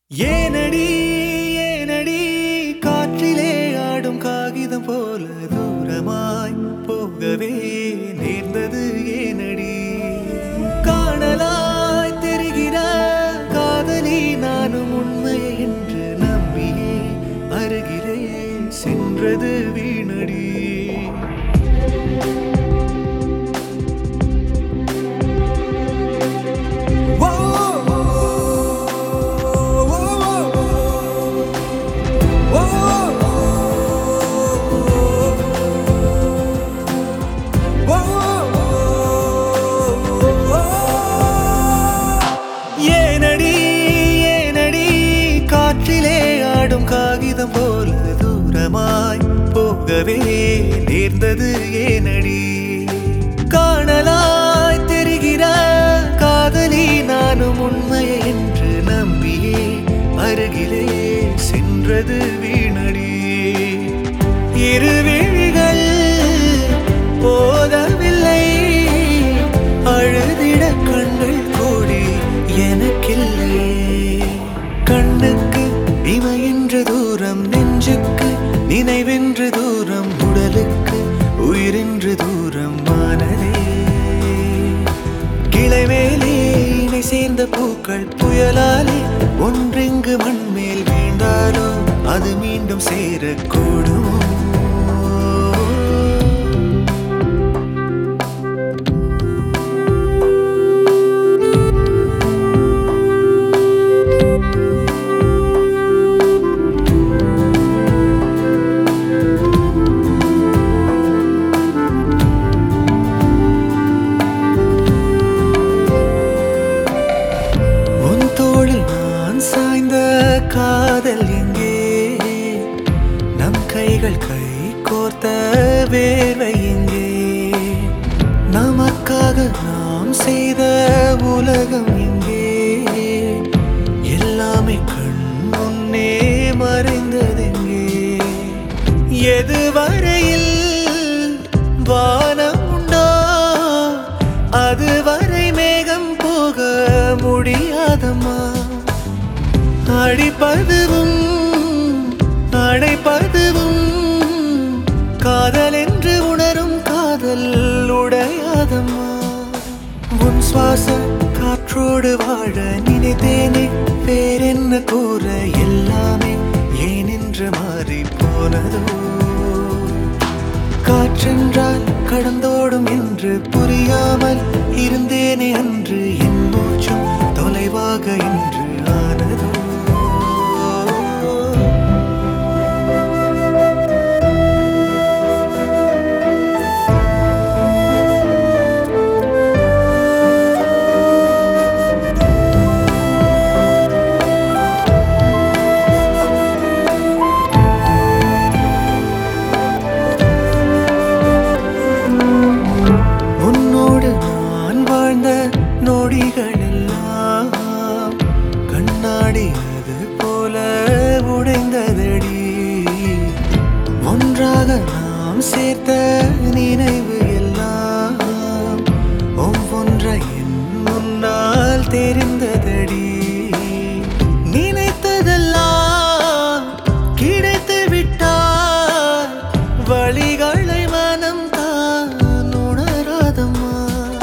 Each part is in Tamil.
ஏனடி ஏனடி காற்றிலே ஆடும் காகிதம் போல தூரமாய் போகவே நேர்ந்தது ஏனடி காணலாய் தெரிகிற காதலி நானும் உண்மை என்று நம்பியே அருகிலே சென்றது வீணடி ஏனடி ஏனடி காற்றிலே ஆடும் காகிதம் போல தூரமாய் போகவே நேர்ந்தது ஏனடி காணலாய் தெரிகிற காதலி நானும் உண்மை என்று நம்பியே அருகிலே சென்றது வீணடி இருவிழிகள் போதவில்லை அழுதிட கண்கள் கூடி எனக்கில்லை கண்ணுக்கு இமையென்ற தூரம் நெஞ்சுக்கு நினைவென்ற தூரம் உடலுக்கு உயிரென்ற தூரம் மானதே கிளை மேலே இணை சேர்ந்த பூக்கள் புயலாலே ஒன்றெங்கு மண்மேல் வீழ்ந்தாலோ அது மீண்டும் சேரக்கூடுமோ உன் தோளில் நான் சாய்ந்த காதல் எங்கே நம் கைகள் கை கோர்த்த வேர்வை எங்கே நமக்காக நாம் செய்த உலகம் எங்கே எல்லாமே கண் முன்னே மறைந்ததெங்கே எதுவரையில் வானம் உண்டோ அதுவரை மேகம் போக முடியாதம்மா அடிப்பதுவும் அடைப்பதுவும் காதல் என்று உணரும் காதல் உடையாதம்மா உன் சுவாசம் காற்றோடு வாழ நினைத்தேனே வேறென்ன கூற எல்லாமே ஏனென்று மாறி போனதோ காற்றென்றால் கடந்தோடும் என்று புரியாமல் இருந்தேனே அன்று என் மூச்சும் தொலைவாக இன்று ஆனதோ உன்னோடு நான் வாழ்ந்த நொடிகள் எல்லாம் கண்ணாடி அது போல உடைந்ததடி ஒன்றாக நாம் சேர்த்த நினைவு எல்லாம் ஒவ்வொன்றை என் முன்னால் தெரிந்ததடி நினைத்ததெல்லாம் கிடைத்து விட்டால் வழிகளை மனம் தான் உணராதம்மா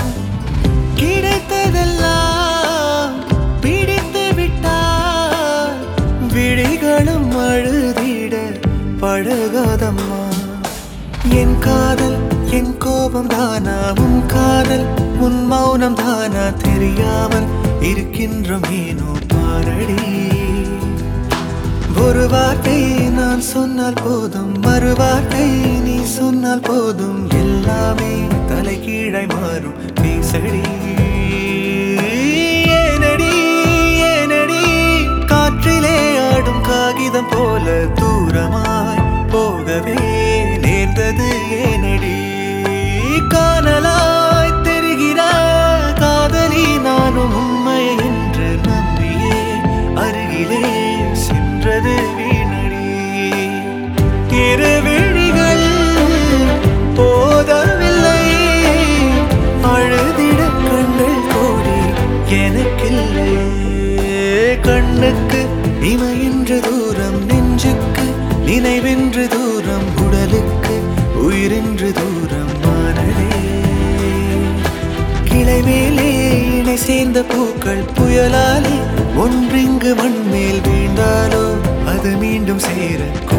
கிடைத்ததெல்லாம் பிடித்து விட்டால் விழிகளும் அழுதிட பழகாதம்மா என் காதல் என் கோபம் தானா உன் காதல் உன் மௌனம் தானா தெரியாமல் இருக்கின்றோம் ஏனோ பாரடி ஒரு வார்த்தை நான் சொன்னால் போதும் மறு வார்த்தை நீ சொன்னால் போதும் எல்லாமே தலைகீழாய் மாறும் பேசடி ஏனடி ஏனடி காற்றிலே ஆடும் காகிதம் போல தூரமாய் போகவே நேர்ந்தது ஏனடி காணலாய் தெரிகிற காதலி நானும் உண்மை என்று நம்பியே அருகிலே சென்றது வீணடி இரு விழிகள் போதவில்லை அழுதிட கண்கள் கோடி எனக்கில்லை கண்ணுக்கு இமையின்று தூரம் நெஞ்சுக்கு நினைவென்று தூரம் உடலுக்கு உயிரின்று தூரம் மானதே கிளை மேலே இணை சேர்ந்த பூக்கள் புயலாலே ஒன்றிங்கு மண்மேல் வீழ்ந்தாலோ அது மீண்டும் சேர